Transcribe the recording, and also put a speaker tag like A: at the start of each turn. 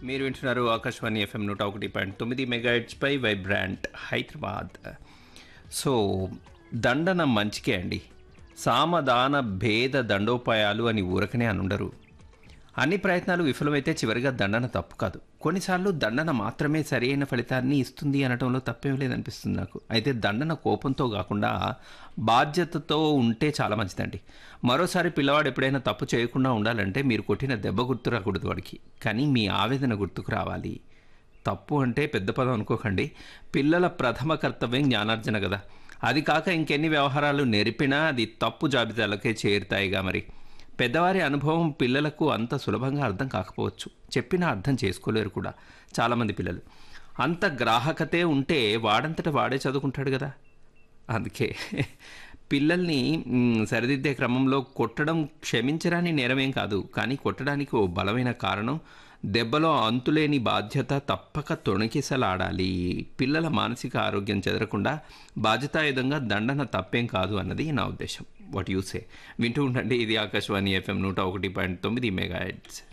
A: మీరు వింటున్నారు ఆకాశవాణి ఎఫ్ఎం నూట ఒకటి పాయింట్ తొమ్మిది మెగాహెట్స్ పై వైబ్రాంట్ హైదరాబాద్ సో దండన మంచికే అండి సామదాన భేద దండోపాయాలు అని ఊరకనే అనుండరు అన్ని ప్రయత్నాలు విఫలమైతే చివరిగా దండన తప్పు కాదు కొన్నిసార్లు దండన మాత్రమే సరి అయిన ఫలితాన్ని ఇస్తుంది అనటంలో తప్పేం లేదనిపిస్తుంది నాకు అయితే దండన కోపంతో కాకుండా బాధ్యతతో ఉంటే చాలా మంచిదండి మరోసారి పిల్లవాడు ఎప్పుడైనా తప్పు చేయకుండా ఉండాలంటే మీరు కొట్టిన దెబ్బ గుర్తు రాకూడదు వాడికి కానీ మీ ఆవేదన గుర్తుకు రావాలి తప్పు అంటే పెద్ద పదం అనుకోకండి పిల్లల ప్రథమ కర్తవ్యం జ్ఞానార్జన కదా అది కాక ఇంకెన్ని వ్యవహారాలు నెరిపినా అది తప్పు జాబితాలకే చేరుతాయిగా మరి పెద్దవారి అనుభవం పిల్లలకు అంత సులభంగా అర్థం కాకపోవచ్చు చెప్పినా అర్థం చేసుకోలేరు కూడా చాలామంది పిల్లలు అంత గ్రాహకతే ఉంటే వాడంతట వాడే చదువుకుంటాడు కదా అందుకే పిల్లల్ని మ్, సరిదిద్దే క్రమంలో కొట్టడం క్షమించరాని నేరమేం కాదు కానీ కొట్టడానికి ఓ బలమైన కారణం దెబ్బలో అంతులేని బాధ్యత తప్పక తొణికిసలాడాలి పిల్లల మానసిక ఆరోగ్యం చెదరకుండా బాధ్యతాయుతంగా దండన తప్పేం కాదు అన్నది నా ఉద్దేశం వాట్ యూసే వింటూ ఉండండి ఇది ఆకాశవాణి ఎఫ్ఎం నూట ఒకటి పాయింట్ తొమ్మిది మెగా